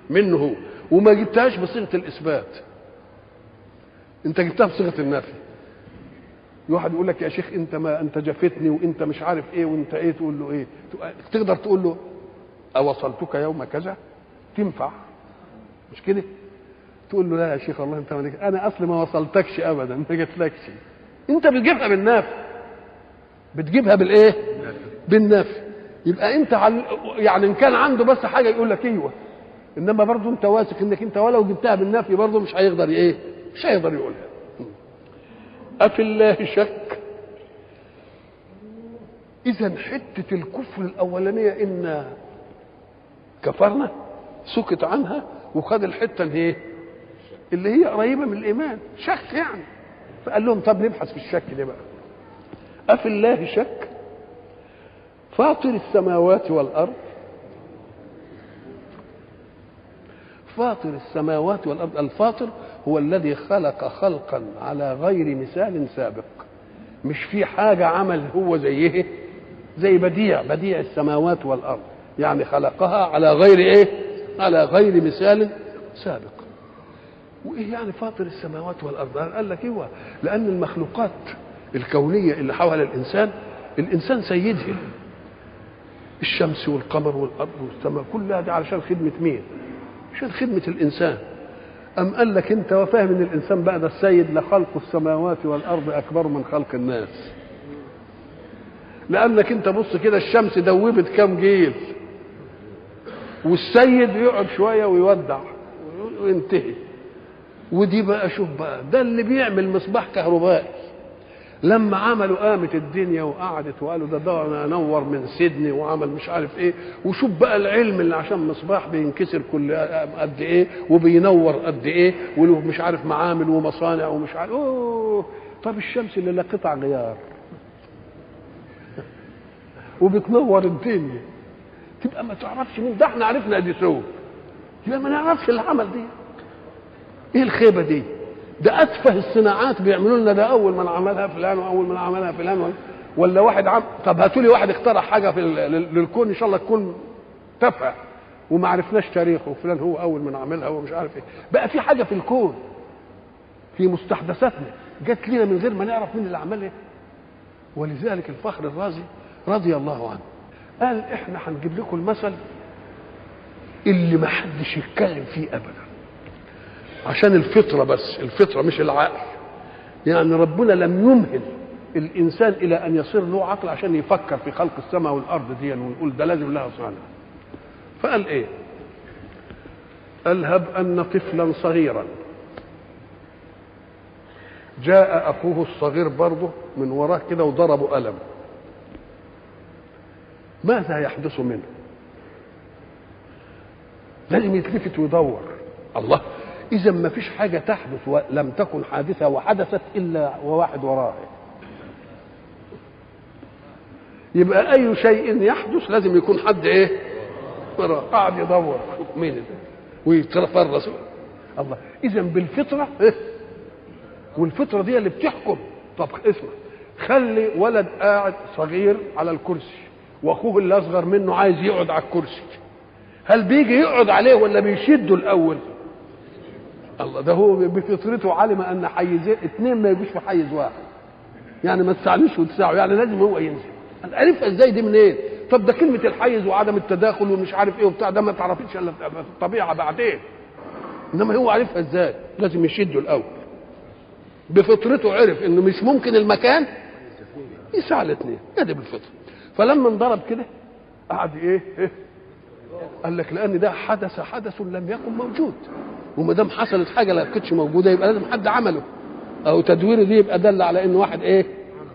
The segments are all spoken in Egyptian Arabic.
منه هو وما جبتهاش بصيغه الاثبات انت جبتها بصيغه النفي واحد يقول لك يا شيخ انت ما انت جفتني وانت مش عارف ايه وانت ايه تقول له ايه تقدر تقول له اوصلتك يوم كذا تنفع مش كده تقول له لا يا شيخ الله انت مالك انا اصلي ما وصلتكش ابدا ما جتلكش انت بتجيبها بالنفي بتجيبها بالايه بالنفي يبقى انت عل... يعني ان كان عنده بس حاجه يقول لك ايوه انما برضه انت واثق انك انت ولو جبتها بالنفي برضه مش هيقدر ايه مش هيقدر يقولها أفي الله شك إذا حتة الكفر الأولانية إن كفرنا سكت عنها وخد الحتة اللي هي اللي هي قريبة من الإيمان شك يعني فقال لهم طب نبحث في الشك ده بقى أفي الله شك فاطر السماوات والأرض فاطر السماوات والأرض الفاطر هو الذي خلق خلقا على غير مثال سابق مش في حاجة عمل هو زيه زي بديع بديع السماوات والأرض يعني خلقها على غير ايه على غير مثال سابق وايه يعني فاطر السماوات والارض قال لك ايوه لان المخلوقات الكونيه اللي حول الانسان الانسان سيدها الشمس والقمر والارض والسماء كلها دي علشان خدمه مين عشان خدمه الانسان أم قال لك أنت وفاهم أن الإنسان بقى ده السيد لخلق السماوات والأرض أكبر من خلق الناس لأنك أنت بص كده الشمس دوبت كام جيل والسيد يقعد شوية ويودع وينتهي ودي بقى شوف بقى ده اللي بيعمل مصباح كهربائي لما عملوا قامت الدنيا وقعدت وقالوا ده ده نور من سيدني وعمل مش عارف ايه وشوف بقى العلم اللي عشان مصباح بينكسر كل قد ايه وبينور قد ايه وله مش عارف معامل ومصانع ومش عارف اوه طب الشمس اللي لا قطع غيار وبتنور الدنيا تبقى ما تعرفش مين ده احنا عرفنا اديسون يبقى ما نعرفش اللي عمل دي ايه الخيبه دي ده اتفه الصناعات بيعملوا لنا ده اول من عملها فلان واول من عملها فلان ولا واحد عم طب هاتوا لي واحد اخترع حاجه في للكون ان شاء الله تكون تافهه وما عرفناش تاريخه وفلان هو اول من عملها ومش عارف ايه بقى في حاجه في الكون في مستحدثاتنا جت لنا من غير ما نعرف مين اللي عملها ولذلك الفخر الرازي رضي الله عنه قال احنا هنجيب لكم المثل اللي ما حدش يتكلم فيه ابدا عشان الفطرة بس الفطرة مش العقل يعني ربنا لم يمهل الإنسان إلى أن يصير له عقل عشان يفكر في خلق السماء والأرض دي ويقول ده لازم لها صانع فقال إيه قال هب أن طفلا صغيرا جاء أخوه الصغير برضه من وراه كده وضربه قلم ماذا يحدث منه لازم يتلفت ويدور الله اذا ما فيش حاجه تحدث ولم تكن حادثه وحدثت الا وواحد وراها يبقى اي شيء يحدث لازم يكون حد ايه وراه قاعد يدور مين ده ويتفرس الله اذا بالفطره إيه؟ والفطره دي اللي بتحكم طب اسمع خلي ولد قاعد صغير على الكرسي واخوه اللي اصغر منه عايز يقعد على الكرسي هل بيجي يقعد عليه ولا بيشده الاول الله ده هو بفطرته علم ان حيزين اثنين ما يجوش في حيز واحد يعني ما تساعدوش وتساعوا يعني لازم هو ينزل عرفها ازاي دي منين إيه؟ طب ده كلمه الحيز وعدم التداخل ومش عارف ايه وبتاع ده ما تعرفيش الا في الطبيعه بعدين انما هو عرفها ازاي لازم يشده الاول بفطرته عرف انه مش ممكن المكان يسعى الاثنين ادي بالفطره فلما انضرب كده قعد ايه, إيه؟ قال لك لان ده حدث حدث لم يكن موجود وما دام حصلت حاجه لا كانتش موجوده يبقى لازم حد عمله او تدويره دي يبقى دل على ان واحد ايه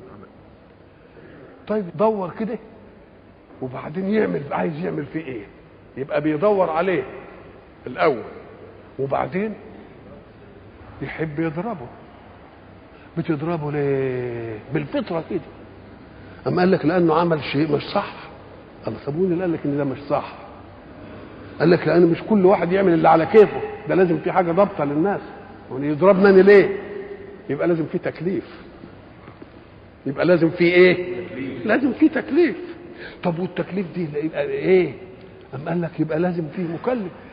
طيب دور كده وبعدين يعمل عايز يعمل فيه ايه يبقى بيدور عليه الاول وبعدين يحب يضربه بتضربه ليه بالفطره كده اما قال لك لانه عمل شيء مش صح الله طب اللي قال لك ان ده مش صح قال لك لان مش كل واحد يعمل اللي على كيفه ده لازم في حاجه ضابطه للناس يعني يضربنا ليه يبقى لازم في تكليف يبقى لازم في ايه لازم في تكليف طب والتكليف دي يبقى ايه أم قال لك يبقى لازم فيه مكلف